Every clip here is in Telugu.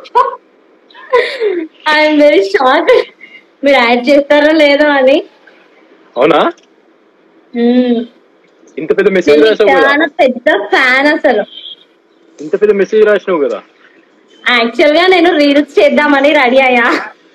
ఐఎమ్ వెరీ షాక్ మీరు యాడ్ చేస్తారో లేదో అని అవునా మ్మ్. ఇంత పెద్ద మెసేజ్ నేను రాసావు కదా చాలా పెద్ద ఫ్యాన్ అసలు ఇంత పెద్ద మెసేజ్ రాసినావు కదా యాక్చువల్ గా నేను రీల్స్ చేద్దామని రెడీ అయ్యా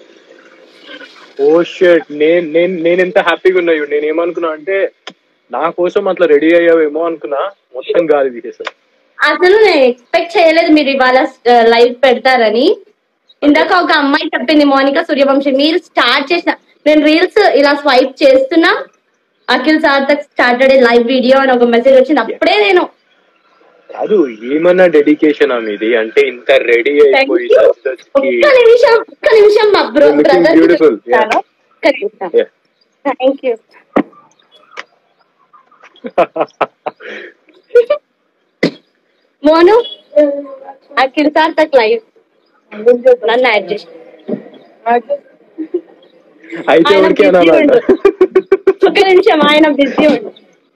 ఓ షెట్ నేను నేను నేను ఎంత హ్యాపీగా ఉన్నా నేను ఏమనుకున్నా అంటే నా కోసం అట్లా రెడీ అయ్యావేమో అనుకున్నా మొత్తం గాలి తీసేసాను అసలు నేను ఎక్స్పెక్ట్ చేయలేదు మీరు ఇవాళ లైవ్ పెడతారని ఇందాక ఒక అమ్మాయి చెప్పింది మోనికా సూర్యవంశి మీరు స్టార్ట్ చేసిన నేను రీల్స్ ఇలా స్వైప్ చేస్తున్నా Akhil Sarthak started live video అని ఒక మెసేజ్ వచ్చింది అప్పుడే నేను కాదు ఏమన్నా డెడికేషన్ ఆ మీది అంటే ఇంత రెడీ Thank అయిపోయి you. touch touch కి ఒక్క నిమిషం ఒక్క నిమిషం మా bro You're looking brother beautiful. Yeah. ఒక్క నిమిషం Yeah. Thank you Monu Akhil Sarthak live నన్ను యాడ్ చేసి అయితే ఆయన ఎవరికి busy అనాలంట ఒక్క నిమిషం ఆయన బిజీ ఉండు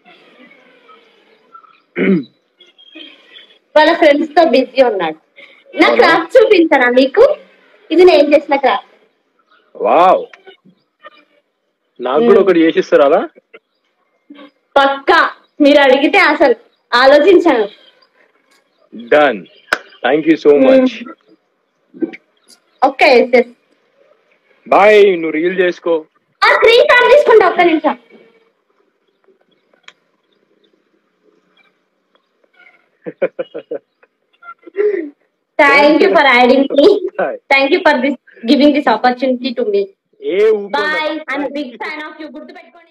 వాళ్ళ ఫ్రెండ్స్ తో బిజీ ఉన్నాడు నా అవునా? క్రాఫ్ట్ చూపించారా మీకు ఇది నేను చేసిన క్రాఫ్ట్ వావ్ నాకు కూడా ఒకటి చేసిస్తారు అలా పక్కా మీరు అడిగితే అసలు ఆలోచించాను done thank you so much okay yes yes bye నువ్వు రీల్ చేసుకో ఆ స్క్రీన్ షాట్ తీసుకుంటా ఒక్క నిమిషం thank you for adding me Bye. Thank you for this giving this opportunity to me ఏ ఊపండి. Bye I'm big fan of you గుర్తుపెట్టుకోండి